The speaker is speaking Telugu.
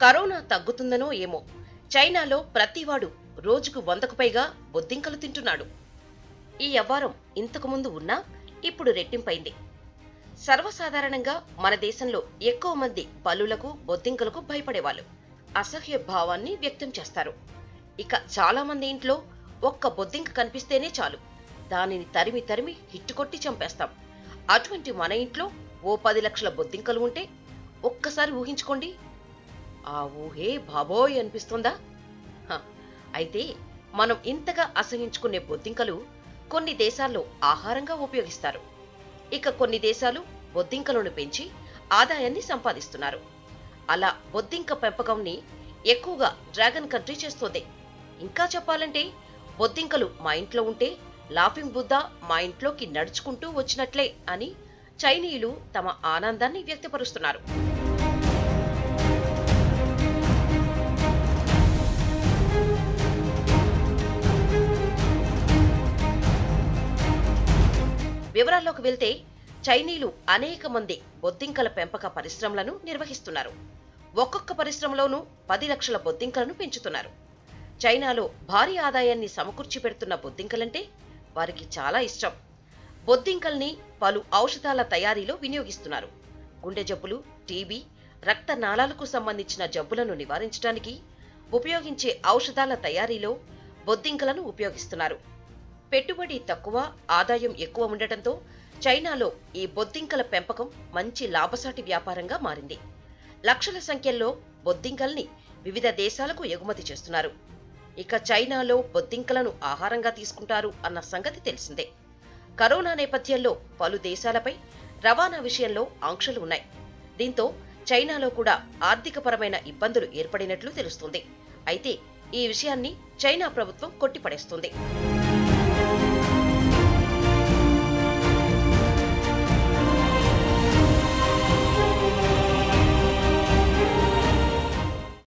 కరోనా తగ్గుతుందనో ఏమో చైనాలో ప్రతివాడు రోజుకు వందకు పైగా బొద్దింకలు తింటున్నాడు ఈ వ్యవహారం ఇంతకు ముందు ఉన్నా ఇప్పుడు రెట్టింపైంది సర్వసాధారణంగా మన దేశంలో ఎక్కువ మంది బల్లులకు బొద్దింకలకు భయపడేవాళ్ళు అసహ్య భావాన్ని వ్యక్తం చేస్తారు ఇక చాలా మంది ఇంట్లో ఒక్క బొద్దింక కనిపిస్తేనే చాలు దానిని తరిమి తరిమి హిట్టుకొట్టి చంపేస్తాం అటువంటి మన ఇంట్లో ఓ పది లక్షల బొద్దింకలు ఉంటే ఒక్కసారి ఊహించుకోండి ఆ ఊహే బాబోయ్ అనిపిస్తుందా హ, అయితే మనం ఇంతగా అసహించుకునే బొద్దింకలు కొన్ని దేశాల్లో ఆహారంగా ఉపయోగిస్తారు ఇక కొన్ని దేశాలు బొద్దింకలను పెంచి ఆదాయాన్ని సంపాదిస్తున్నారు అలా బొద్దింక పెంపకంని ఎక్కువగా డ్రాగన్ కంట్రీ చేస్తోంది ఇంకా చెప్పాలంటే బొద్దింకలు మా ఇంట్లో ఉంటే లాఫింగ్ బుద్ధ మా ఇంట్లోకి నడుచుకుంటూ వచ్చినట్లే అని చైనీయులు తమ ఆనందాన్ని వ్యక్తపరుస్తున్నారు వివరాల్లోకి వెళ్తే చైనీయులు అనేక మంది బొద్దింకల పెంపక పరిశ్రమలను నిర్వహిస్తున్నారు ఒక్కొక్క పరిశ్రమలోనూ పది లక్షల బొద్దింకలను పెంచుతున్నారు చైనాలో భారీ ఆదాయాన్ని సమకూర్చి పెడుతున్న బొద్దింకలంటే వారికి చాలా ఇష్టం బొద్దింకల్ని పలు ఔషధాల తయారీలో వినియోగిస్తున్నారు గుండె జబ్బులు టీబీ రక్త నాళాలకు సంబంధించిన జబ్బులను నివారించడానికి ఉపయోగించే ఔషధాల తయారీలో బొద్దింకలను ఉపయోగిస్తున్నారు పెట్టుబడి తక్కువ ఆదాయం ఎక్కువ ఉండటంతో చైనాలో ఈ బొద్దింకల పెంపకం మంచి లాభసాటి వ్యాపారంగా మారింది లక్షల సంఖ్యలో బొద్దింకల్ని వివిధ దేశాలకు ఎగుమతి చేస్తున్నారు ఇక చైనాలో బొద్దింకలను ఆహారంగా తీసుకుంటారు అన్న సంగతి తెలిసిందే కరోనా నేపథ్యంలో పలు దేశాలపై రవాణా విషయంలో ఆంక్షలు ఉన్నాయి దీంతో చైనాలో కూడా ఆర్థికపరమైన ఇబ్బందులు ఏర్పడినట్లు తెలుస్తుంది అయితే ఈ విషయాన్ని చైనా ప్రభుత్వం కొట్టిపడేస్తుంది